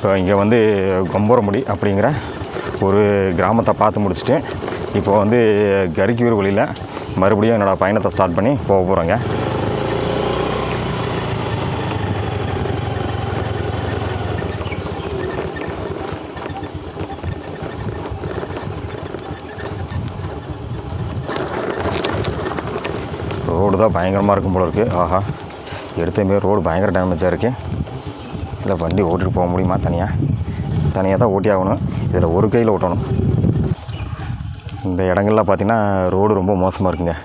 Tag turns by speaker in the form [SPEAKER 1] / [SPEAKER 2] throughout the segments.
[SPEAKER 1] இப்போ இங்கே வந்து கொம்பரமுடி அப்படிங்கிற ஒரு கிராமத்தை பார்த்து முடிச்சுட்டு இப்போ வந்து கரிக்கூர் வழியில் மறுபடியும் என்னோடய பயணத்தை ஸ்டார்ட் பண்ணி போக போகிறேங்க ரோடு தான் பயங்கரமாக இருக்கும் போல இருக்குது ஆஹா எடுத்த மாரி ரோடு பயங்கர டேமேஜாக இருக்குது இல்லை வண்டி ஓட்டிட்டு போக முடியுமா தனியாக தனியாக தான் ஓட்டி ஆகணும் இதில் ஒரு கையில் ஓட்டணும் இந்த இடங்கள்லாம் பார்த்திங்கன்னா ரோடு ரொம்ப மோசமாக இருக்குங்க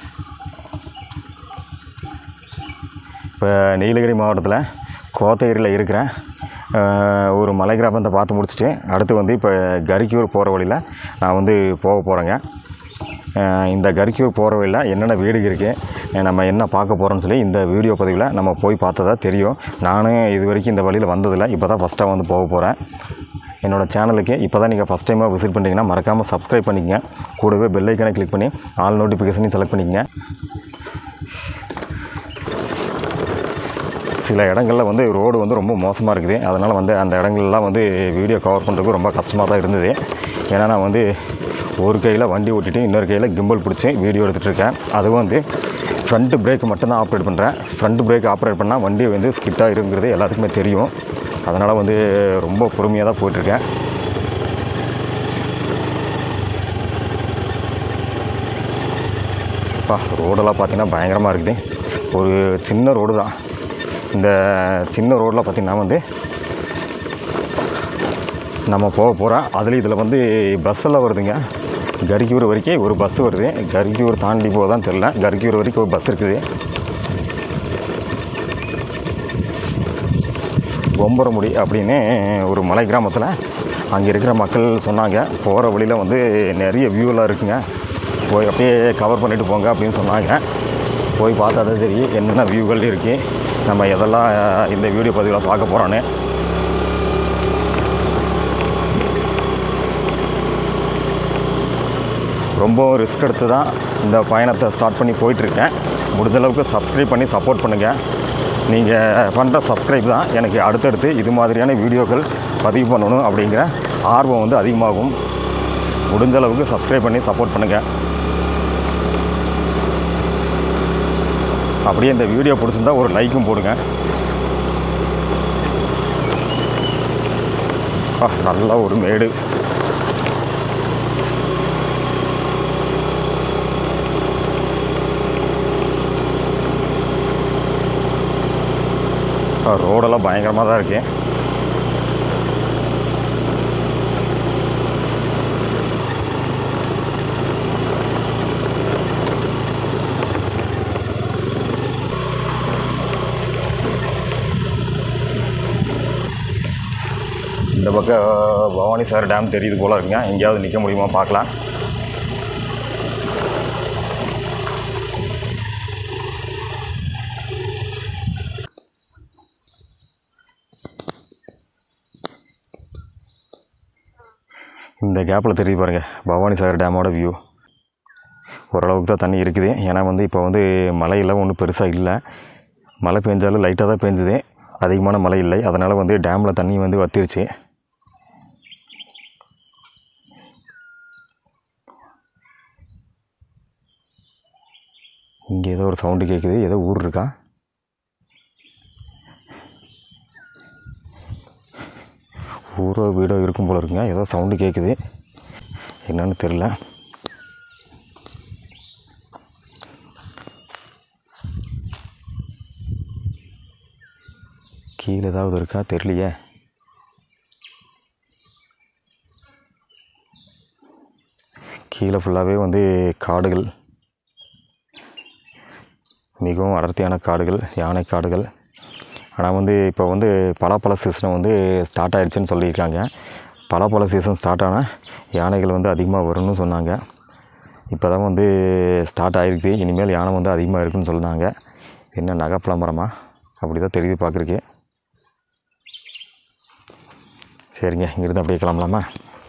[SPEAKER 1] இப்போ நீலகிரி மாவட்டத்தில் கோத்தகிரியில் இருக்கிறேன் அஹ், ஒரு மலை கிராமத்தை பார்த்து முடிச்சுட்டு அடுத்து வந்து இப்போ கரிக்கூர் போகிற வழியில் நான் வந்து போக போகிறேங்க அஹ் இந்த கரிக்கூர் போகிற வழியில் என்னென்ன வீடு இருக்குது நம்ம என்ன பார்க்க போகிறோம்னு சொல்லி இந்த வீடியோ பதிவில் நம்ம போய் பார்த்ததா தெரியும் நானும் இது வரைக்கும் இந்த வழியில் வந்ததில்லை இப்போ தான் ஃபஸ்ட்டாக வந்து போக போகிறேன் என்னோடய சேனலுக்கு இப்போ தான் நீங்கள் ஃபஸ்ட் டைமாக விசிட் பண்ணிங்கன்னா மறக்காமல் சப்ஸ்கிரைப் பண்ணிக்கங்க கூடவே பெல் ஐக்கானை கிளிக் பண்ணி ஆல் நோட்டிஃபிகேஷனையும் செலக்ட் பண்ணிக்கங்க சில இடங்களில் வந்து ரோடு வந்து ரொம்ப மோசமாக இருக்குது அதனால் வந்து அந்த இடங்கள்லாம் வந்து வீடியோ கவர் பண்ணுறதுக்கு ரொம்ப கஷ்டமாக தான் இருந்தது ஏன்னா நான் வந்து ஒரு கையில் வண்டி ஓட்டிட்டு இன்னொரு கையில் கிம்பல் பிடிச்சி வீடியோ எடுத்துகிட்டு இருக்கேன் அதுவும் வந்து ஃப்ரண்ட்டு பிரேக் மட்டும்தான் ஆப்ரேட் பண்ணுறேன் ஃப்ரண்ட் பிரேக் ஆப்ரேட் பண்ணால் வண்டி வந்து ஸ்கிட்டாக இருக்குங்கிறது எல்லாத்துக்குமே தெரியும் அதனால் வந்து ரொம்ப பொறுமையாக தான் போயிட்டுருக்கேன் பா ரோடெல்லாம் பார்த்தீங்கன்னா பயங்கரமாக இருக்குது ஒரு சின்ன ரோடு தான் இந்த சின்ன ரோடில் பார்த்திங்கன்னா வந்து நம்ம போக போகிறோம் அதில் இதில் வந்து பஸ் எல்லாம் வருதுங்க கரிக்கூர் வரைக்கும் ஒரு பஸ் வருது கரிக்கூர் தாண்டி போதான் தெரில கரிக்கூர் வரைக்கும் ஒரு பஸ் இருக்குது பொம்பரமுடி அப்படின்னு ஒரு மலை கிராமத்தில் அங்கே இருக்கிற மக்கள் சொன்னாங்க போகிற வழியில் வந்து நிறைய வியூலாம் இருக்குங்க போய் அப்படியே கவர் பண்ணிட்டு போங்க அப்படின்னு சொன்னாங்க போய் பார்த்தா தான் தெரியும் என்னென்ன வியூகள் இருக்குது நம்ம எதெல்லாம் இந்த வீடியோ பதிவில் பார்க்க போகிறோன்னு ரொம்ப ரிஸ்க் எடுத்து தான் இந்த பயணத்தை ஸ்டார்ட் பண்ணி போயிட்டுருக்கேன் முடிஞ்ச அளவுக்கு சப்ஸ்கிரைப் பண்ணி சப்போர்ட் பண்ணுங்கள் நீங்கள் பண்ணுற சப்ஸ்கிரைப் தான் எனக்கு அடுத்தடுத்து இது மாதிரியான வீடியோக்கள் பதிவு பண்ணணும் அப்படிங்கிற ஆர்வம் வந்து அதிகமாகும் முடிஞ்ச அளவுக்கு சப்ஸ்கிரைப் பண்ணி சப்போர்ட் பண்ணுங்கள் அப்படியே இந்த வீடியோ பிடிச்சிருந்தா ஒரு லைக்கும் போடுங்க ஆ, நல்ல ஒரு மேடு ஆ, ரோடெல்லாம் பயங்கரமாக தான் இருக்கு இந்த பக்கம் பவானி சார் டேம் தெரியுது போல இருக்குங்க எங்கேயாவது நிற்க முடியுமா பார்க்கலாம் இந்த கேப்பில் தெரியுது பாருங்கள் பவானி சாகர் டேமோட வியூ ஓரளவுக்கு தான் தண்ணி இருக்குது ஏன்னா வந்து இப்போ வந்து மழையெல்லாம் ஒன்றும் பெருசாக இல்லை மழை பெஞ்சாலும் லைட்டாக தான் பெஞ்சுது அதிகமான மழை இல்லை அதனால் வந்து டேமில் தண்ணி வந்து வத்திருச்சு இங்கே ஏதோ ஒரு சவுண்டு கேட்குது ஏதோ ஊர் இருக்கா ஊரோ வீடோ இருக்கும் போல இருக்குங்க ஏதோ சவுண்டு கேட்குது என்னன்னு தெரில கீழே ஏதாவது இருக்கா தெரியலையே கீழே ஃபுல்லாகவே வந்து காடுகள் மிகவும் அடர்த்தியான காடுகள் யானை காடுகள் ஆனால் வந்து இப்போ வந்து பலாப்பழ சீசன் வந்து ஸ்டார்ட் ஆயிடுச்சுன்னு சொல்லியிருக்காங்க பலாப்பழ சீசன் ஸ்டார்ட் ஆனால் யானைகள் வந்து அதிகமாக வரும்னு சொன்னாங்க இப்போ தான் வந்து ஸ்டார்ட் ஆகிருக்கு இனிமேல் யானை வந்து அதிகமாக இருக்குன்னு சொன்னாங்க என்ன நகைப்பழ மரமா அப்படி தான் தெரியுது பார்க்குறக்கு சரிங்க இங்கிருந்து அப்படியே கிளம்பலாமா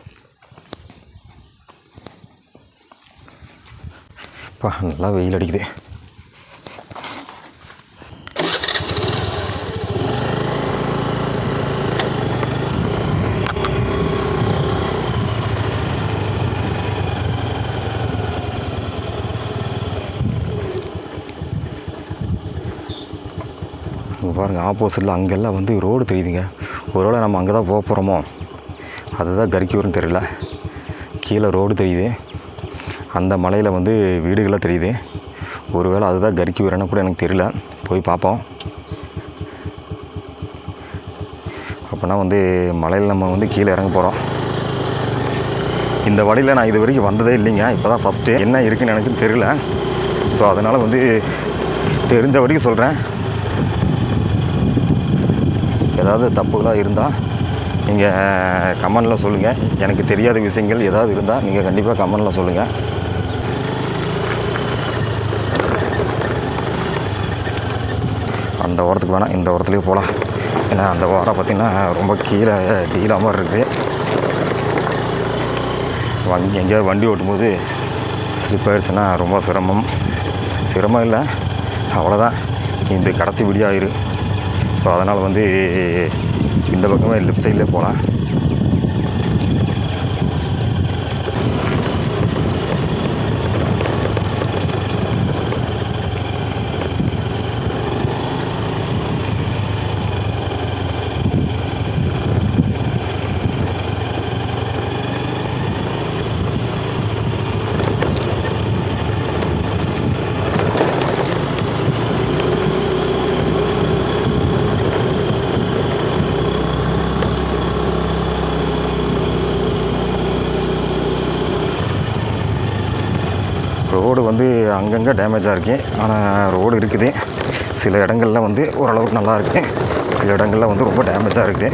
[SPEAKER 1] அப்பா நல்லா வெயில் அடிக்குது பாருங்கள் ஆப்போசிட்டில் அங்கெல்லாம் வந்து ரோடு தெரியுதுங்க ஒருவேளை நம்ம அங்கே தான் போக போகிறோமோ அதுதான் கரிக்கூர்னு தெரியல கீழே ரோடு தெரியுது அந்த மலையில் வந்து வீடுகளாக தெரியுது ஒருவேளை அதுதான் கரிக்கூர்னு கூட எனக்கு தெரியல போய் பார்ப்போம் அப்போனா வந்து மலையில் நம்ம வந்து கீழே இறங்க போகிறோம் இந்த வழியில் நான் இது வரைக்கும் வந்ததே இல்லைங்க இப்போ தான் ஃபஸ்ட்டு என்ன இருக்குன்னு எனக்கு தெரியல ஸோ அதனால் வந்து தெரிஞ்ச வரைக்கும் சொல்கிறேன் ஏதாவது தப்புகளாக இருந்தால் நீங்கள் கமெண்டில் சொல்லுங்கள் எனக்கு தெரியாத விஷயங்கள் ஏதாவது இருந்தால் நீங்கள் கண்டிப்பாக கமெண்டில் சொல்லுங்கள் அந்த ஓரத்துக்கு வேணாம் இந்த ஓரத்துலேயே போகலாம் ஏன்னா அந்த ஓரம் பார்த்திங்கன்னா ரொம்ப கீழே கீழே மாதிரி இருக்குது வண்டி எங்கேயாவது வண்டி ஓட்டும்போது ஸ்லிப் ஆயிடுச்சுன்னா ரொம்ப சிரமம் சிரமம் இல்லை அவ்வளோதான் இந்த கடைசி விடிய ஆயிரு ஸோ அதனால் வந்து இந்த பக்கமே லெஃப்ட் சைட்லேயே போகலாம் ரோடு வந்து அங்கங்கே டேமேஜாக இருக்கு ஆனால் ரோடு இருக்குது சில இடங்கள்ல வந்து ஓரளவுக்கு நல்லா இருக்கு சில இடங்கள்ல வந்து ரொம்ப டேமேஜாக இருக்குது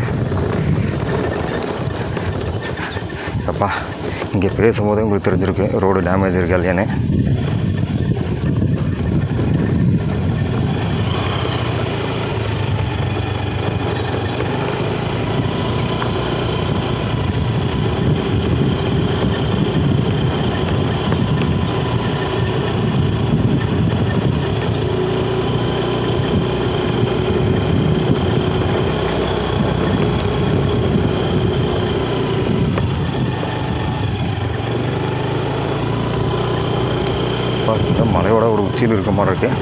[SPEAKER 1] அப்பா இங்கே பேசும்போதே உங்களுக்கு தெரிஞ்சிருக்கு ரோடு டேமேஜ் இருக்கா இல்லையான்னு பார்த்தீங்கன்னா மலையோட ஒரு உச்சியில் இருக்க மாதிரி இருக்கு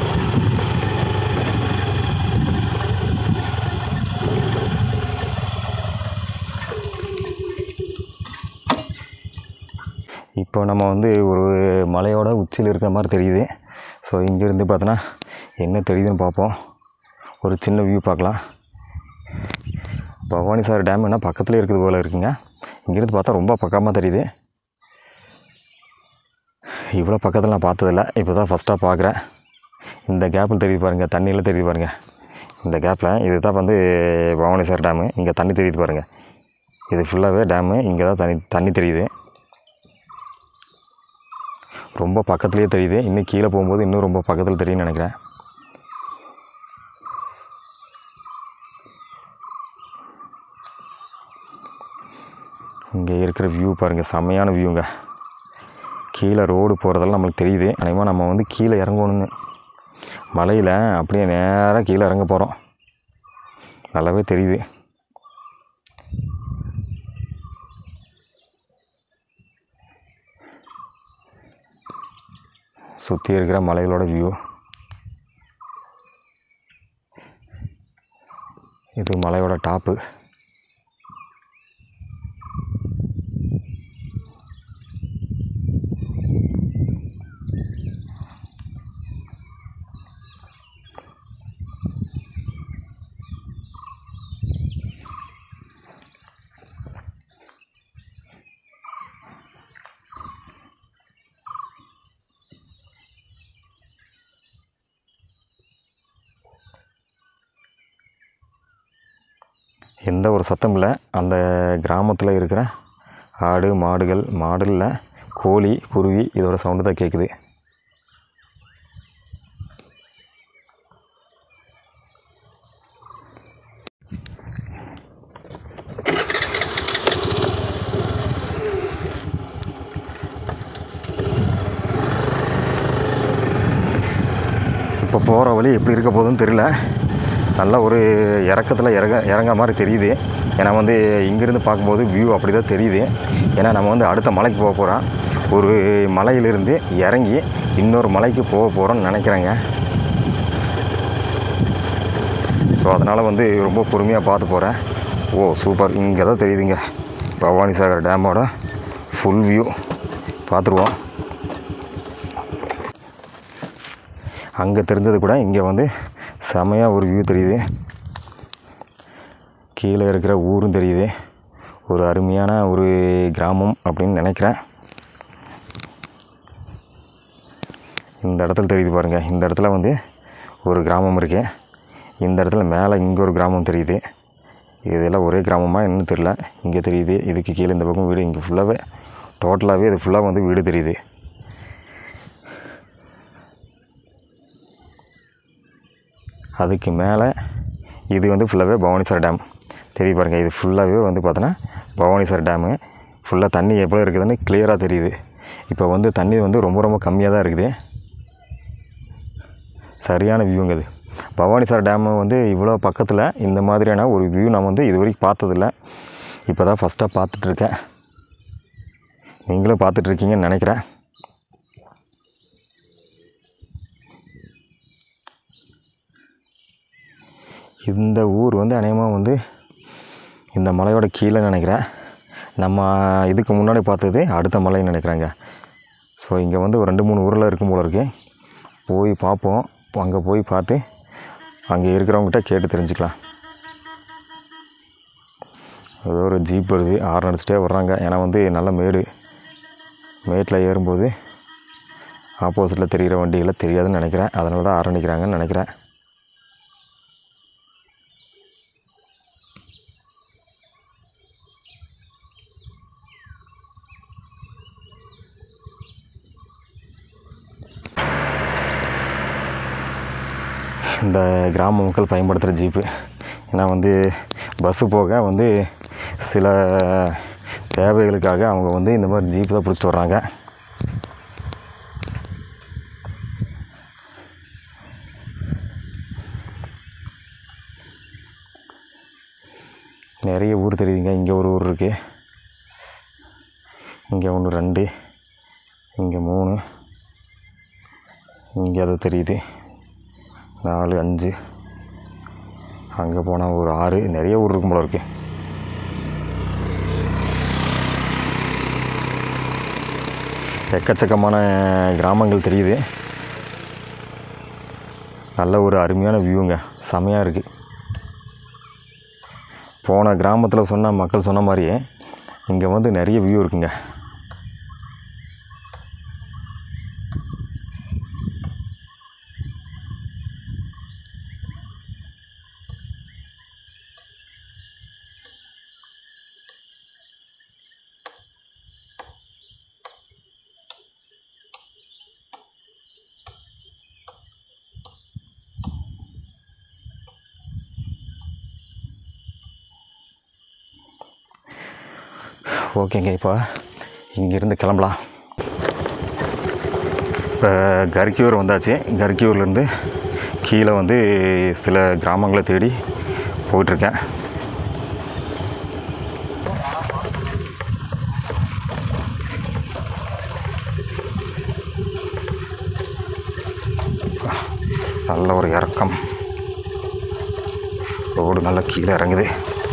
[SPEAKER 1] இப்போ நம்ம வந்து ஒரு மலையோட உச்சியில் இருக்கிற மாதிரி தெரியுது ஸோ இங்கேருந்து பார்த்தோன்னா என்ன தெரியுதுன்னு பார்ப்போம் ஒரு சின்ன வியூ பார்க்கலாம் பவானி சார் டேம் என்ன பக்கத்துலேயே இருக்குது போல் இருக்குங்க இங்கேருந்து பார்த்தா ரொம்ப பக்கமாக தெரியுது இவ்வளோ பக்கத்தில் நான் பார்த்ததில்ல இப்போ தான் ஃபஸ்ட்டாக பார்க்குறேன் இந்த கேப்பில் தெரியுது பாருங்கள் தண்ணியில் தெரியுது பாருங்கள் இந்த கேப்பில் இதுதான் வந்து பவானி சார் டேமு இங்கே தண்ணி தெரியுது பாருங்கள் இது ஃபுல்லாகவே டேமு இங்கே தான் தண்ணி தண்ணி தெரியுது ரொம்ப பக்கத்துலேயே தெரியுது இன்னும் கீழே போகும்போது இன்னும் ரொம்ப பக்கத்தில் தெரியும்னு நினைக்கிறேன் இங்கே இருக்கிற வியூ பாருங்கள் செம்மையான வியூங்க கீழே ரோடு போகிறதெல்லாம் நம்மளுக்கு தெரியுது அநேகமாக நம்ம வந்து கீழே இறங்கணுங்க மலையில் அப்படியே நேராக கீழே இறங்க போகிறோம் நல்லாவே தெரியுது சுற்றி இருக்கிற மலைகளோட வியூ இது மலையோட டாப்பு எந்த ஒரு சத்தம் இல்லை அந்த கிராமத்தில் இருக்கிற ஆடு மாடுகள் மாடு இல்லை கோழி குருவி இதோட சவுண்டு தான் கேட்குது இப்போ போகிற வழி எப்படி இருக்க போகுதுன்னு தெரியல நல்ல ஒரு இறக்கத்தில் இறங்க இறங்க மாதிரி தெரியுது ஏன்னா வந்து இங்கேருந்து பார்க்கும்போது வியூ அப்படி தான் தெரியுது ஏன்னா நம்ம வந்து அடுத்த மலைக்கு போக போகிறோம் ஒரு மலையிலிருந்து இறங்கி இன்னொரு மலைக்கு போக போகிறோம்னு நினைக்கிறேங்க ஸோ அதனால் வந்து ரொம்ப பொறுமையாக பார்த்து போகிறேன் ஓ சூப்பர் இங்கே தான் தெரியுதுங்க பவானி சாகர் டேமோட ஃபுல் வியூ பார்த்துருவோம் அங்கே தெரிஞ்சது கூட இங்கே வந்து செமையாக ஒரு வியூ தெரியுது கீழே இருக்கிற ஊரும் தெரியுது ஒரு அருமையான ஒரு கிராமம் அப்படின்னு நினைக்கிறேன் இந்த இடத்துல தெரியுது பாருங்கள் இந்த இடத்துல வந்து ஒரு கிராமம் இருக்குது இந்த இடத்துல மேலே இங்கே ஒரு கிராமம் தெரியுது இதெல்லாம் ஒரே கிராமமாக என்னன்னு தெரில இங்கே தெரியுது இதுக்கு கீழே இந்த பக்கம் வீடு இங்கே ஃபுல்லாகவே டோட்டலாகவே இது ஃபுல்லாக வந்து வீடு தெரியுது அதுக்கு மேலே இது வந்து ஃபுல்லாகவே பவானிசார் டேம் தெரியும் பாருங்கள் இது ஃபுல்லாகவே வந்து பார்த்தோன்னா பவானிசார் டேமு ஃபுல்லாக தண்ணி எவ்வளோ இருக்குதுன்னு கிளியராக தெரியுது இப்போ வந்து தண்ணி வந்து ரொம்ப ரொம்ப கம்மியாக தான் இருக்குது சரியான வியூங்க அது பவானிசார் டேமு வந்து இவ்வளோ பக்கத்தில் இந்த மாதிரியான ஒரு வியூ நான் வந்து இது வரைக்கும் பார்த்ததில்ல இப்போ தான் ஃபஸ்ட்டாக பார்த்துட்ருக்கேன் நீங்களும் பார்த்துட்ருக்கீங்கன்னு நினைக்கிறேன் இந்த ஊர் வந்து அநேகமாக வந்து இந்த மலையோட கீழே நினைக்கிறேன் நம்ம இதுக்கு முன்னாடி பார்த்தது அடுத்த மலைன்னு நினைக்கிறேங்க ஸோ இங்கே வந்து ஒரு ரெண்டு மூணு ஊரில் இருக்கும் போல இருக்கு போய் பார்ப்போம் அங்கே போய் பார்த்து அங்கே இருக்கிறவங்ககிட்ட கேட்டு தெரிஞ்சுக்கலாம் ஏதோ ஒரு ஜீப் வருது ஆறு அடிச்சிட்டே வர்றாங்க ஏன்னா வந்து நல்ல மேடு மேட்டில் ஏறும்போது ஆப்போசிட்டில் தெரிகிற வண்டிகளை தெரியாதுன்னு நினைக்கிறேன் அதனால தான் ஆரம்பிக்கிறாங்கன்னு நினைக்கிறேன் இந்த கிராம மக்கள் பயன்படுத்துகிற ஜீப்பு ஏன்னா வந்து பஸ்ஸு போக வந்து சில தேவைகளுக்காக அவங்க வந்து இந்த மாதிரி ஜீப் தான் பிடிச்சிட்டு வர்றாங்க நிறைய ஊர் தெரியுதுங்க இங்கே ஒரு ஊர் இருக்குது இங்கே ஒன்று ரெண்டு இங்கே மூணு இங்கே அது தெரியுது நாலு அஞ்சு அங்கே போனால் ஒரு ஆறு நிறைய ஊர் இருக்கும் போல இருக்கு எக்கச்சக்கமான கிராமங்கள் தெரியுது நல்ல ஒரு அருமையான வியூங்க செமையாக இருக்குது போன கிராமத்தில் சொன்ன மக்கள் சொன்ன மாதிரியே இங்கே வந்து நிறைய வியூ இருக்குங்க ஓகேங்க இப்போ இங்கேருந்து கிளம்பலாம் இப்போ கரிக்கியூர் வந்தாச்சு கரிக்கியூர்லேருந்து கீழே வந்து சில கிராமங்களை தேடி போயிட்டுருக்கேன் நல்ல ஒரு இறக்கம் ரோடு நல்லா கீழே இறங்குது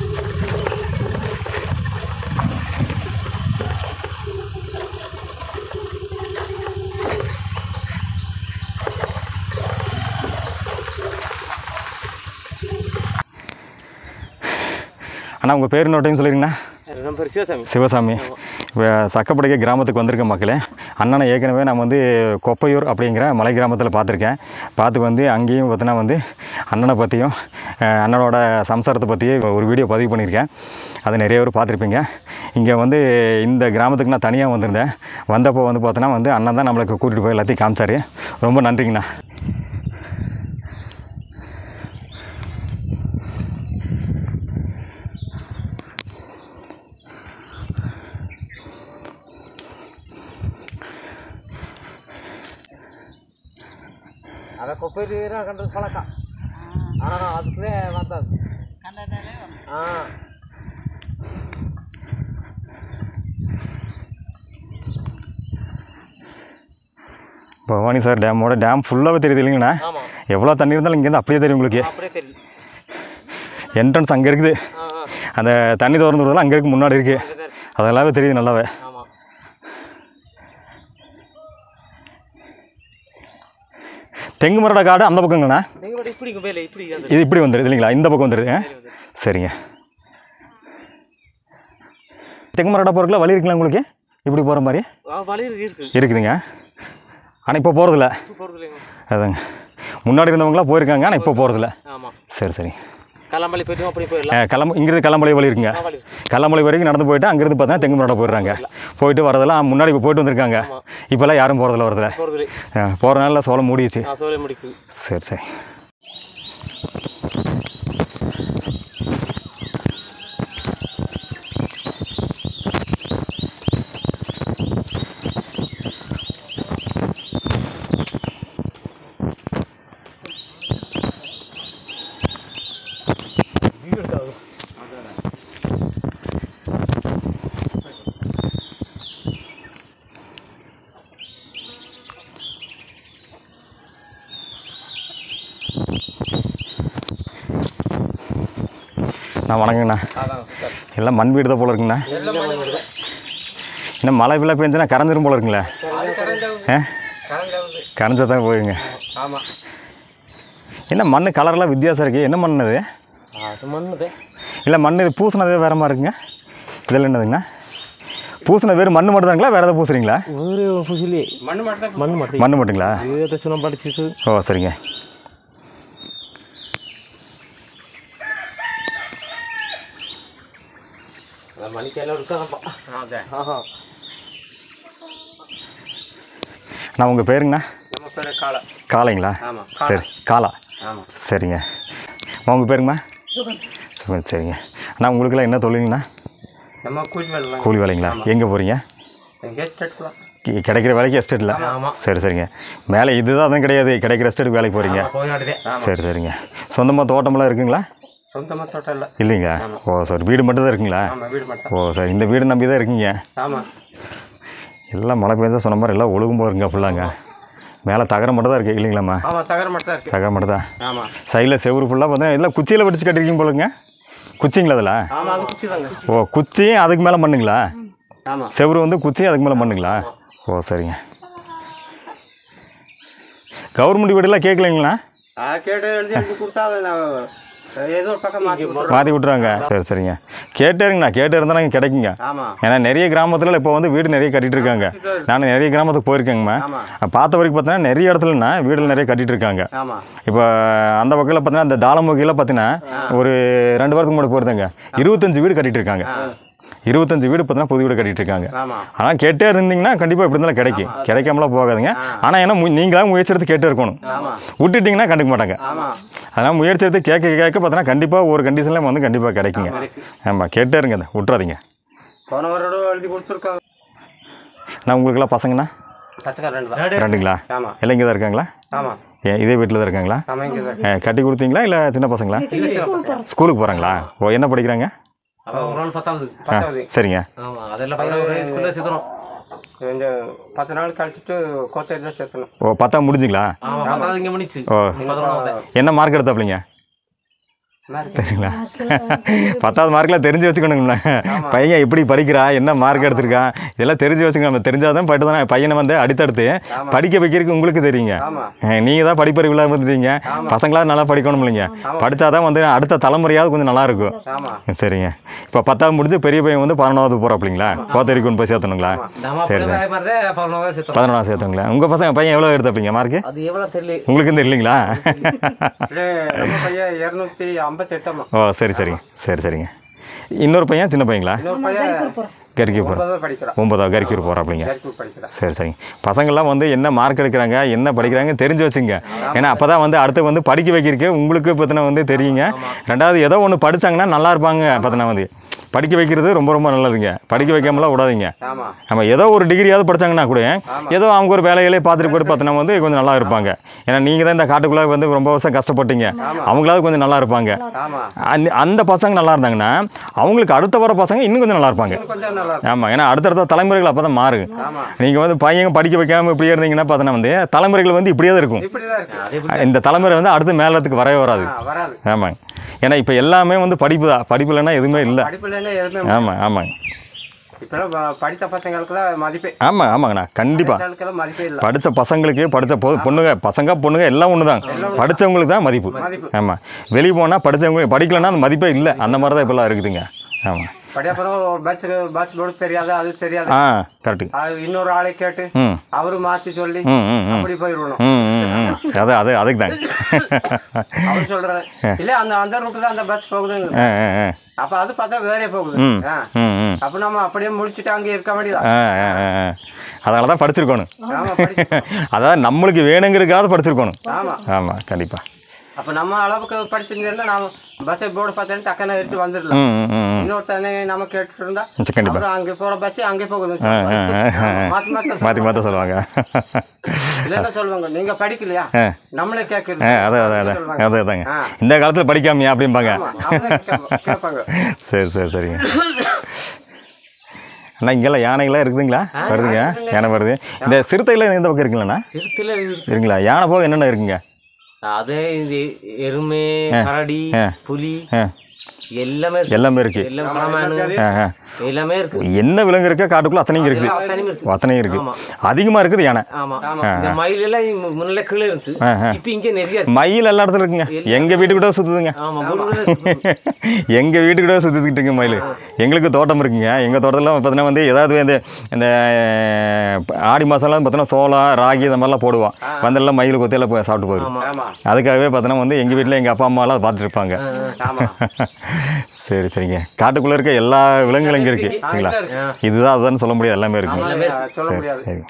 [SPEAKER 1] அண்ணா உங்கள் பேர் இன்னொரு டைம் சொல்லிடுங்கண்ணா
[SPEAKER 2] நம்ம பேர் சிவசாமி
[SPEAKER 1] சிவசாமி இப்போ சக்கப்படைக்க கிராமத்துக்கு வந்திருக்க மக்களே அண்ணனை ஏற்கனவே நான் வந்து கொப்பையூர் அப்படிங்கிற மலை கிராமத்தில் பார்த்துருக்கேன் பார்த்து வந்து அங்கேயும் பார்த்தீங்கன்னா வந்து அண்ணனை பற்றியும் அஹ், அண்ணனோட சம்சாரத்தை பற்றியும் ஒரு வீடியோ பதிவு பண்ணியிருக்கேன் அது நிறைய பேர் பார்த்துருப்பீங்க இங்கே வந்து இந்த கிராமத்துக்கு நான் தனியாக வந்திருந்தேன் வந்தப்போ வந்து பார்த்தோன்னா வந்து அண்ணன் தான் நம்மளுக்கு கூட்டிகிட்டு போய் எல்லாத்தையும் காமிச்சார் ரொம்ப நன்றிங்கண்ணா
[SPEAKER 2] ಅದ ಕೊಪ್ಪರಿ ಕಂಡ್ರೆ ಫಲಕ ಅಣ್ಣ ಅದಕ್ಕೆ ಮಾತಾಡ್ ಹಾಂ
[SPEAKER 1] பவானி சார் டேமோட டேம் ஃபுல்லாகவே தெரியுது இல்லைங்கண்ணா
[SPEAKER 2] ஆமாம்
[SPEAKER 1] எவ்வளோ தண்ணி இருந்தாலும் இங்கேருந்து அப்படியே தெரியும் உங்களுக்கு
[SPEAKER 2] அப்படியே தெரியும்
[SPEAKER 1] என்ட்ரன்ஸ் அங்கே இருக்குது
[SPEAKER 2] ஆ ஆ
[SPEAKER 1] அந்த தண்ணி திறந்து விடுறதுலாம் அங்கே இருக்கு முன்னாடி இருக்குது அதெல்லாமே தெரியுது நல்லாவே
[SPEAKER 2] ஆமாம்
[SPEAKER 1] தெங்கு மரோட காடு அந்த பக்கங்கண்ணா
[SPEAKER 2] நீங்கள் இப்படி வேலை இப்படி அந்த
[SPEAKER 1] இது இப்படி வந்துடுது இல்லைங்களா இந்த பக்கம் வந்துடுது ஆ? சரிங்க தெங்கு மரோட போகிறதுக்குலாம் வழி இருக்குங்களா உங்களுக்கு இப்படி போகிற மாதிரி
[SPEAKER 2] வழி இருக்கு
[SPEAKER 1] இருக்குதுங்க ஆனால் இப்போ போகிறதில்ல
[SPEAKER 2] இப்போ போகிறது இல்லைங்க
[SPEAKER 1] அதாங்க முன்னாடி இருந்தவங்களாம் போயிருக்காங்க ஆனால் இப்போ போகிறதில்ல
[SPEAKER 2] ஆமாம்
[SPEAKER 1] சரி சரி
[SPEAKER 2] கல்லம்பள்ளி போய்ட்டு அப்படி போயிடலாம்
[SPEAKER 1] கிளம்ப இங்கிருந்து கல்லமலை வழி இருக்குங்க
[SPEAKER 2] ஆ, வழி
[SPEAKER 1] கல்லமலை வரைக்கும் நடந்து போயிட்டு அங்கேருந்து பார்த்தா தெங்கு மரோட போயிடுறாங்க போயிட்டு வரதெல்லாம் முன்னாடி இப்போ போயிட்டு வந்திருக்காங்க இப்போல்லாம் யாரும் போகிறதில்ல வரதில்ல
[SPEAKER 2] போகிறது
[SPEAKER 1] போகிற நாளில் சோளம் மூடிடுச்சு
[SPEAKER 2] ஆ சோலை முடிக்குது
[SPEAKER 1] சரி சரி நான் வணக்கங்கண்ணா
[SPEAKER 2] அதான் சார்
[SPEAKER 1] எல்லாம் மண் வீடு தான் போல இருக்குங்கண்ணா
[SPEAKER 2] எல்லாம் மண்ணு வருது
[SPEAKER 1] இன்னும் மழை பிள்ளை பெஞ்சுனா கரைஞ்சிரும் போல இருக்குங்களே
[SPEAKER 2] கரஞ்சாவது
[SPEAKER 1] ஆ
[SPEAKER 2] கரஞ்சாவது
[SPEAKER 1] கரைஞ்சா தான் போகுங்க
[SPEAKER 2] ஆமாம்
[SPEAKER 1] என்ன மண் கலர்லாம் வித்தியாசம் இருக்குது என்ன மண் இது
[SPEAKER 2] அது மண்ணுதே
[SPEAKER 1] இல்லை மண் இது பூசினதே வேறு மாதிரி இருக்குங்க இதில் என்னதுங்கண்ணா பூசின வேறு மண் மட்டும் தாங்களா வேறு எதாவது பூசுறீங்களா
[SPEAKER 2] ஒரு புசிலி மண்ணு மட்டும் மண்ணு மட்டும்
[SPEAKER 1] மண் மட்டுங்களா
[SPEAKER 2] இது சுனம் படிச்சிருக்கு
[SPEAKER 1] ஓ சரிங்க
[SPEAKER 2] மணிக்கெல்லாம் இருக்காப்பா ஆஹா
[SPEAKER 1] நான் உங்கள் பேருங்கண்ணா
[SPEAKER 2] நம்ம பேர் காளை
[SPEAKER 1] காளைங்களா
[SPEAKER 2] ஆமாம்
[SPEAKER 1] சரி காலா
[SPEAKER 2] ஆமாம்
[SPEAKER 1] சரிங்க உங்கள் பேருங்கண்ணா சுகன் சரிங்க அண்ணா உங்களுக்கெல்லாம் என்ன தொழிலுங்கண்ணா
[SPEAKER 2] நம்ம கூலி வேலை
[SPEAKER 1] கூலி வேலைங்களா எங்கே போகிறீங்க
[SPEAKER 2] எங்கேயாச்சும் எடுக்கலாம்
[SPEAKER 1] கி- கிடைக்கிற வேலைக்கு எஸ்டேட்டில்
[SPEAKER 2] ஆமாம்
[SPEAKER 1] சரி சரிங்க மேலே இதுதான் அதுவும் கிடையாது கிடைக்கிற எஸ்டேட்டுக்கு வேலைக்கு போகிறீங்க
[SPEAKER 2] போய் நாட்டுதே
[SPEAKER 1] சரி சரிங்க சொந்தமாக தோட்டமெல்லாம் இருக்குங்களா
[SPEAKER 2] சொந்தமாக தோட்டம் இல்லை
[SPEAKER 1] இல்லைங்க ஓ சரி வீடு மட்டும் தான் இருக்குங்களா
[SPEAKER 2] ஆமாம் வீடு மட்டும்
[SPEAKER 1] ஓ சரி இந்த வீடு நம்பி தான் இருக்கீங்க
[SPEAKER 2] ஆமாம்
[SPEAKER 1] எல்லாம் மழை பெஞ்சா சொன்ன மாதிரி எல்லாம் ஒழுகும் போகிறீங்க ஃபுல்லாங்க மேலே தகரம் மட்டும் தான் இருக்குது இல்லைங்களாம்மா
[SPEAKER 2] ஆமாம் தகர மட்டும் தான் இருக்குது
[SPEAKER 1] தகரம் மட்டும் தான்
[SPEAKER 2] ஆமாம்
[SPEAKER 1] சைடில் செவுரு ஃபுல்லாக பார்த்தீங்கன்னா இதெல்லாம் குச்சியில் பிடிச்சி கட்டிருக்கீங்க போலுங்க குச்சிங்களா அதில்
[SPEAKER 2] ஆமாம் அது குச்சி தாங்க
[SPEAKER 1] ஓ குச்சி அதுக்கு மேலே மண்ணுங்களா
[SPEAKER 2] ஆமாம்
[SPEAKER 1] செவுரு வந்து குச்சி அதுக்கு மேலே மண்ணுங்களா ஓ சரிங்க கவர்மெண்ட் வீடெல்லாம் கேட்கலைங்களா
[SPEAKER 2] ஆ கேட்டு எழுதி எழுதி கொடுத்தா அதை நான் ஏதோ ஒரு பக்கம் மாற்றி விட்றோம்
[SPEAKER 1] மாற்றி விட்ருவாங்க சரி சரிங்க கேட்டேருங்கண்ணா கேட்டு இருந்தால் இங்கே கிடைக்குங்க
[SPEAKER 2] ஆமாம்
[SPEAKER 1] ஏன்னா நிறைய கிராமத்தில் இப்போ வந்து வீடு நிறைய கட்டிட்டு இருக்காங்க நான் நிறைய கிராமத்துக்கு போயிருக்கேங்கம்மா
[SPEAKER 2] ஆமாம்
[SPEAKER 1] பார்த்த வரைக்கும் பார்த்தீங்கன்னா நிறைய இடத்துலண்ணா வீடுகள் நிறைய கட்டிட்டு இருக்காங்க
[SPEAKER 2] ஆமாம்
[SPEAKER 1] இப்போ அந்த பக்கத்தில் பார்த்தீங்கன்னா இந்த தாளமுகியில் பார்த்தீங்கன்னா ஒரு ரெண்டு வாரத்துக்கு முன்னாடி போயிருந்தாங்க இருபத்தஞ்சு வீடு கட்டிட்டு இருக்காங்க இருபத்தஞ்சு வீடு பார்த்தீங்கன்னா புது வீடு கட்டிட்டு இருக்காங்க
[SPEAKER 2] ஆமாம்
[SPEAKER 1] ஆனால் கேட்டே இருந்தீங்கன்னா கண்டிப்பாக எப்படி இருந்தாலும் கிடைக்கும் கிடைக்காமலாம் போகாதுங்க ஆனால் ஏன்னா மு- நீங்களா முயற்சி எடுத்து கேட்டே இருக்கணும்
[SPEAKER 2] ஆமாம்
[SPEAKER 1] விட்டுட்டிங்கன்னா கண்டுக்க மாட்டாங்க
[SPEAKER 2] ஆமாம்
[SPEAKER 1] அதனால் முயற்சி எடுத்து கேட்க கேட்க பார்த்தீங்கன்னா கண்டிப்பாக ஒரு கண்டிஷனில் வந்து கண்டிப்பாக கிடைக்குங்க ஆமாம் கேட்டே இருங்க அதை விட்றாதீங்க
[SPEAKER 2] போன வருடம் எழுதி கொடுத்துருக்காங்க
[SPEAKER 1] நான் உங்களுக்கெல்லாம் பசங்கண்ணா
[SPEAKER 2] பசங்க ரெண்டு தான்
[SPEAKER 1] ரெண்டுங்களா
[SPEAKER 2] ஆமாம்
[SPEAKER 1] எல்லாம் இங்கே தான் இருக்காங்களா
[SPEAKER 2] ஆமாம்
[SPEAKER 1] ஏன் இதே வீட்டில் தான் இருக்காங்களா
[SPEAKER 2] ஆமாம் இங்கே தான்
[SPEAKER 1] ஏ, கட்டி கொடுத்தீங்களா இல்லை சின்ன பசங்களா ஸ்கூலுக்கு போகிறாங்களா ஓ என்ன படிக்கிறாங்க
[SPEAKER 2] அவன் ஒரு நாள் பத்தாவது
[SPEAKER 1] ஆ
[SPEAKER 2] பத்தாவது
[SPEAKER 1] சரிங்க
[SPEAKER 2] ஆமாம் அதெல்லாம் பையன் ஒரு ஸ்கூலில் சேர்த்துறோம் இந்த பத்து நாள் கழிச்சிட்டு கோத்தேரி தான் சேர்த்தணும்
[SPEAKER 1] ஓ பத்தா முடிஞ்சுங்களா
[SPEAKER 2] ஆமாம் பத்தாவது இங்கே முடிச்சு
[SPEAKER 1] ஓ
[SPEAKER 2] பதினொன்றாவது
[SPEAKER 1] என்ன மார்க் எடுத்தாப்லிங்க சரிங்களா பத்தாவது மார்க்கில் தெரிஞ்சு வச்சுக்கணுங்களா பையன் எப்படி படிக்கிறா என்ன மார்க் எடுத்திருக்கா இதெல்லாம் தெரிஞ்சு வச்சுக்கணும் நம்ம தெரிஞ்சாதான் பட்டு தானே பையனை வந்து அடுத்தடுத்து படிக்க வைக்கிறதுக்கு உங்களுக்கு தெரியுங்க
[SPEAKER 2] ஆமாம்
[SPEAKER 1] நீங்கள் தான் படிப்பறிவு இல்லாமல் இருந்துட்டீங்க பசங்களாவது நல்லா படிக்கணும் இல்லைங்க படித்தாதான் வந்து அடுத்த தலைமுறையாவது கொஞ்சம் நல்லா இருக்கும்
[SPEAKER 2] ஆமாம்
[SPEAKER 1] சரிங்க இப்போ பத்தாவது முடிஞ்சு பெரிய பையன் வந்து பதினொன்றாவது போகிறாப்பிங்களா கோத்தேரி கொண்டு போய் சேர்த்தணுங்களா
[SPEAKER 2] நம்ம
[SPEAKER 1] சரி
[SPEAKER 2] அப்படியே அதே மாதிரி தான் பதினொன்றாவது சேர்த்தோம்
[SPEAKER 1] பதினொன்றாவது சேர்த்துங்களா உங்கள் பசங்க பையன் எவ்வளோ எடுத்தாப்பிங்க மார்க்கு
[SPEAKER 2] அது எவ்வளோ தெரியல
[SPEAKER 1] உங்களுக்கு தெரியலீங்களா
[SPEAKER 2] நம்ம பையன் இரநூத்தி ஐம்பத்தெட்டாமா
[SPEAKER 1] ஓ சரி சரிங்க சரி சரிங்க இன்னொரு பையன் சின்ன பையங்களா
[SPEAKER 2] இன்னொரு பையன்
[SPEAKER 1] கறிக்கு போகிறோம்
[SPEAKER 2] ஒன்பதாவது படிக்கிறான்
[SPEAKER 1] ஒன்பதாவது கறிக்கூர் போகிறாப்பிங்க
[SPEAKER 2] கறிக்கூர் படிக்கிறான்
[SPEAKER 1] சரி சரிங்க பசங்கள்லாம் வந்து என்ன மார்க் எடுக்கிறாங்க என்ன படிக்கிறாங்க தெரிஞ்சு வச்சுங்க ஏன்னா அப்போ தான் வந்து அடுத்து வந்து படிக்க வைக்கிறதுக்கு உங்களுக்கு பற்றின வந்து தெரியுங்க ரெண்டாவது ஏதோ ஒன்று படிச்சாங்கன்னா நல்லா இருப்பாங்க பார்த்தீங்கன்னா வந்து படிக்க வைக்கிறது ரொம்ப ரொம்ப நல்லதுங்க படிக்க வைக்காமலாம் விடாதீங்க
[SPEAKER 2] ஆமாம்
[SPEAKER 1] நம்ம ஏதோ ஒரு டிகிரியாவது படிச்சாங்கன்னா கூட ஏதோ அவங்க ஒரு வேலைகளே பார்த்துட்டு போட்டு பார்த்தோன்னா வந்து கொஞ்சம் நல்லா இருப்பாங்க ஏன்னா நீங்கள் தான் இந்த காட்டுக்குள்ளே வந்து ரொம்ப வருஷம் கஷ்டப்பட்டீங்க அவங்களாவது கொஞ்சம் நல்லா இருப்பாங்க
[SPEAKER 2] ஆமாம்
[SPEAKER 1] அந்த- அந்த பசங்க நல்லா இருந்தாங்கன்னா அவங்களுக்கு அடுத்த வர பசங்க இன்னும் கொஞ்சம் நல்லா இருப்பாங்க
[SPEAKER 2] கொஞ்சம் நல்லா இருக்கும்
[SPEAKER 1] ஆமாம் ஏன்னா அடுத்தடுத்த தலைமுறைகள் அப்போ தான் மாறும்
[SPEAKER 2] ஆமாம்
[SPEAKER 1] நீங்கள் வந்து பையன் படிக்க வைக்காமல் இப்படியே இருந்தீங்கன்னா பார்த்தோன்னா வந்து தலைமுறைகள் வந்து இப்படியே தான் இருக்கும்
[SPEAKER 2] இப்படி தான் இருக்கு அது எப்படி
[SPEAKER 1] இந்த தலைமுறை வந்து அடுத்து மேலத்துக்கு வரவே வராது
[SPEAKER 2] ஆ, வராது
[SPEAKER 1] ஆமாங்க ஏன்னா இப்போ எல்லாமே வந்து படிப்பு தான் படிப்பு இல்லைன்னா எதுவுமே இல்லை
[SPEAKER 2] படிப்புலன்னா எதுவுமே
[SPEAKER 1] ஆமாம் ஆமாங்க
[SPEAKER 2] இப்பெல்லாம் ப- படித்த பசங்களுக்கு தான் மதிப்பே
[SPEAKER 1] ஆமாம் ஆமாங்கண்ணா கண்டிப்பாக
[SPEAKER 2] படித்தவங்களுக்கெல்லாம் மதிப்பே இல்லை
[SPEAKER 1] படித்த பசங்களுக்கு படித்த போ பொண்ணுங்க பசங்க பொண்ணுங்க எல்லாம் ஒன்று தான் படித்தவங்களுக்கு தான் மதிப்பு ஆமாம் வெளியே போனால் படித்தவங்க படிக்கலைன்னா அந்த மதிப்பே இல்லை அந்த மாதிரி தான் இப்போல்லாம் இருக்குதுங்க ஆமாம்
[SPEAKER 2] படியப்புறம் ஒரு பஸ்ஸுக்கு பஸ் போர்டு தெரியாது அது தெரியாது
[SPEAKER 1] ஆ கரெக்டு
[SPEAKER 2] அது இன்னொரு ஆளை கேட்டு
[SPEAKER 1] ம்
[SPEAKER 2] அவரு மாற்றி சொல்லி
[SPEAKER 1] ம் ம் ம்
[SPEAKER 2] அப்படி போயிடணும்
[SPEAKER 1] ம் ம் ம் அது அது அதுக்கு தாங்க
[SPEAKER 2] அவர் சொல்றாரு இல்ல அந்த அந்த ரூட்டு தான் அந்த பஸ் போகுதுங்க
[SPEAKER 1] ஆ ஆ ஆ
[SPEAKER 2] அப்ப அது பார்த்தா வேறே போகுது
[SPEAKER 1] ம்
[SPEAKER 2] ஆ.
[SPEAKER 1] ம் ம்
[SPEAKER 2] அப்ப நம்ம அப்படியே முடிச்சுட்டு அங்கே இருக்க முடியல
[SPEAKER 1] ஆ ஆ ஆ ஆ. அதனால தான் படிச்சிருக்கணும்
[SPEAKER 2] ஆமா படிச்சு
[SPEAKER 1] அதாவது நம்மளுக்கு வேணுங்கிறதுக்காக படிச்சிருக்கணும்
[SPEAKER 2] ஆமா
[SPEAKER 1] ஆமாம் கண்டிப்பாக
[SPEAKER 2] அப்ப நம்ம அளவுக்கு படிச்சிருந்தா நாம பஸ் போர்டு பார்த்தேன் டக்குன்னு ஏறிட்டு வந்துடலாம்
[SPEAKER 1] ம் ம் ம் ம்
[SPEAKER 2] இன்னொருத்தனை நம்ம கேட்டுட்டு இருந்தா
[SPEAKER 1] சரி, கண்டிப்பா
[SPEAKER 2] அப்புறம் அங்கே போற பஸ் அங்கே போகுது
[SPEAKER 1] ஆ ஆ ஆ ஆ.
[SPEAKER 2] மாத்தி மாத்தி
[SPEAKER 1] மாற்றி மாற்ற சொல்லுவாங்க
[SPEAKER 2] இல்லைன்னா சொல்லுவாங்க நீங்க படிக்கலையா
[SPEAKER 1] ஆ
[SPEAKER 2] நம்மளே கேட்கறது
[SPEAKER 1] ஆ அதான் அதான் அதான் அது அதாங்க இந்த காலத்தில் படிக்காமையா அப்படிம்பாங்க
[SPEAKER 2] கேட்பாங்க
[SPEAKER 1] சரி சரி சரிங்க அண்ணா இங்கெல்லாம் யானைகள்லாம் இருக்குதுங்களா வருதுங்க யானை வருது இந்த சிறுத்தைகள் இந்த பக்கம் இருக்குங்களாண்ணா
[SPEAKER 3] சிறுத்தையில் இருக்கு
[SPEAKER 1] இருக்குங்களா யானை போக என்னென்ன இருக்குங்க
[SPEAKER 3] அதே இது எருமை கரடி
[SPEAKER 1] ஆ.
[SPEAKER 3] புலி
[SPEAKER 1] ஆ
[SPEAKER 3] எல்லாமே இருக்கு
[SPEAKER 1] எல்லாமே இருக்கு
[SPEAKER 3] எல்லாம் பணமானு
[SPEAKER 1] ஆ ஆ
[SPEAKER 3] எல்லாமே இருக்கு
[SPEAKER 1] என்ன விலங்கு இருக்கோ காட்டுக்குள்ள அத்தனையும் இருக்குது
[SPEAKER 3] அத்தனையும் இருக்கு
[SPEAKER 1] அத்தனையும் இருக்கு அதிகமாக இருக்குது யானை
[SPEAKER 3] ஆமா இந்த மயில் எல்லாம் இங்க முன்னால கீழே இருந்துச்சு
[SPEAKER 1] ஆ, ஆ.
[SPEAKER 3] இப்போ இங்க நிறைய இருக்கு
[SPEAKER 1] மயில் எல்லா இடத்துல இருக்குங்க எங்கள் வீட்டுக்கிட்ட சுற்றுதுங்க
[SPEAKER 3] ஆமா முருகன் இருக்கு.
[SPEAKER 1] எங்கள் வீட்டுக்கிட்ட சுற்றிக்கிட்டு இருக்குங்க மயில் எங்களுக்கு தோட்டம் இருக்குங்க எங்கள் தோட்டத்தில் பார்த்தீங்கன்னா வந்து ஏதாவது இந்த இந்த அஹ், ஆடி மாதம்லாம் பார்த்தீங்கன்னா சோளம் ராகி இந்த மாதிரிலாம் போடுவோம் வந்தெல்லாம் மயில் கொத்தியெல்லாம் போய் சாப்பிட்டு போயிடும்
[SPEAKER 2] ஆமா
[SPEAKER 1] அதுக்காகவே பார்த்தீங்கன்னா வந்து எங்கள் வீட்டில் எங்கள் அப்பா அம்மாலாம் பார்த்துட்டு இருப்பாங்க
[SPEAKER 2] ஆமா
[SPEAKER 1] சரி சரிங்க காட்டுக்குள்ளே இருக்க எல்லா விலங்குகளும் இங்கே இருக்குது சரிங்களா இதுதான் அதுதான் சொல்ல முடியாது எல்லாமே இருக்குங்க
[SPEAKER 2] சொல்ல முடியாது
[SPEAKER 1] சரி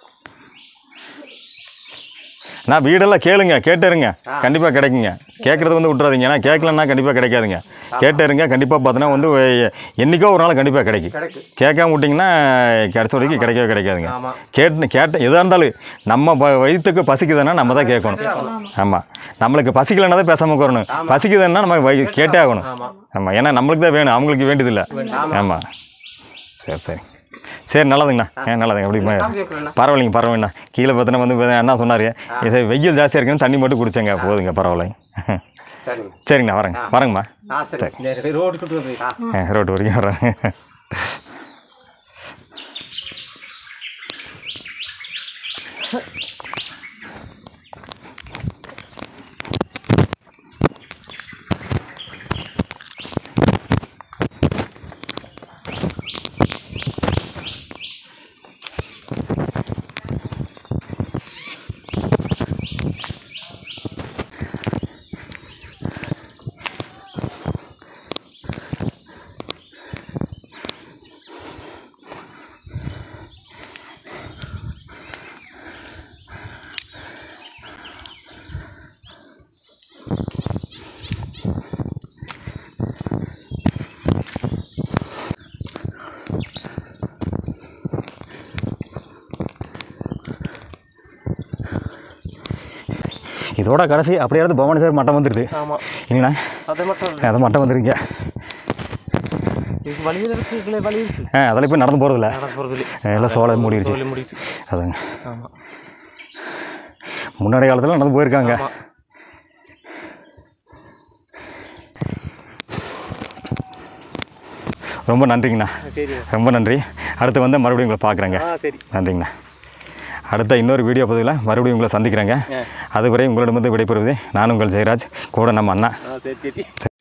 [SPEAKER 1] நான் வீடெல்லாம் கேளுங்க கேட்டுருங்க கண்டிப்பாக கிடைக்குங்க கேட்குறது வந்து விட்றாதீங்க ஏன்னா கேட்கலன்னா கண்டிப்பாக கிடைக்காதுங்க கேட்டுருங்க கண்டிப்பாக பார்த்தீங்கன்னா வந்து எ- என்னைக்கோ ஒரு நாள் கண்டிப்பாக கிடைக்கும்
[SPEAKER 2] கிடைக்கும்
[SPEAKER 1] கேட்காம விட்டிங்கன்னா கிடைச்ச வரைக்கும் கிடைக்கவே கிடைக்காதுங்க
[SPEAKER 2] ஆமா.
[SPEAKER 1] கேட்டு கேட்ட எதாக இருந்தாலும் நம்ம ப- வயிற்றுக்கு பசிக்குதுன்னா நம்ம தான் கேட்கணும் ஆமாம் நம்மளுக்கு பசிக்கலைன்னா தான் பேசாமல் உட்காரணும் பசிக்குதுன்னா நம்ம வயி- கேட்டே ஆகணும் ஆமாம் ஏன்னா நம்மளுக்கு தான் வேணும் அவங்களுக்கு வேண்டியதில்லை ஆமாம் சரி சரி சரி நல்லதுங்கண்ணா ஏன் நல்லதுங்க எப்படி
[SPEAKER 2] கேட்கலண்ணா
[SPEAKER 1] பரவாயில்லைங்க பரவாயில்லண்ணா கீழே பார்த்தீங்கன்னா வந்து இப்ப அண்ணா சொன்னார் இது வெயில் ஜாஸ்தியாக இருக்குன்னு தண்ணி மட்டும் குடிச்சேங்க போதுங்க பரவாயில்லைங்க
[SPEAKER 2] சரிங்க
[SPEAKER 1] சரிங்கண்ணா வரேங்க வரேங்கம்மா
[SPEAKER 2] ஆ சரி
[SPEAKER 3] இந்த ரோடு கிட்ட வருது
[SPEAKER 2] ஆ
[SPEAKER 1] ஆ ரோட்டு வரைக்கும் வரேன் இதோட கடைசி அப்படியே எடுத்து பவானி சார் மட்டம் வந்துடுது
[SPEAKER 3] ஆமா
[SPEAKER 1] இல்லைண்ணா
[SPEAKER 3] அது மட்டும் இல்ல.
[SPEAKER 1] அதை மட்டம் வந்துருங்க
[SPEAKER 3] இதுக்கு வழியில் இருக்கு இதுல வழி இருக்கு
[SPEAKER 1] ஆ அதில் போய் நடந்து போகிறதில்ல
[SPEAKER 3] நடந்து போகிறது இல்லை
[SPEAKER 1] எல்லாம் சோளம் மூடிடுச்சு
[SPEAKER 3] சொல்லி முடிச்சு
[SPEAKER 1] அதாங்க
[SPEAKER 3] ஆமா
[SPEAKER 1] முன்னாடி காலத்தில் நடந்து போயிருக்காங்க
[SPEAKER 3] ஆமா
[SPEAKER 1] ரொம்ப நன்றிங்கண்ணா
[SPEAKER 3] சரி
[SPEAKER 1] ரொம்ப நன்றி அடுத்து வந்து மறுபடியும் உங்களை பார்க்குறேங்க
[SPEAKER 3] ஆ சரி
[SPEAKER 1] நன்றிங்கண்ணா அடுத்த இன்னொரு வீடியோ பதிவில் மறுபடியும் உங்களை சந்திக்கிறேங்க அதுவரை உங்களிடமிருந்து விடைபெறுவது நான் உங்கள் ஜெயராஜ் கூட நம்ம அண்ணா
[SPEAKER 3] ஆ சரி சரி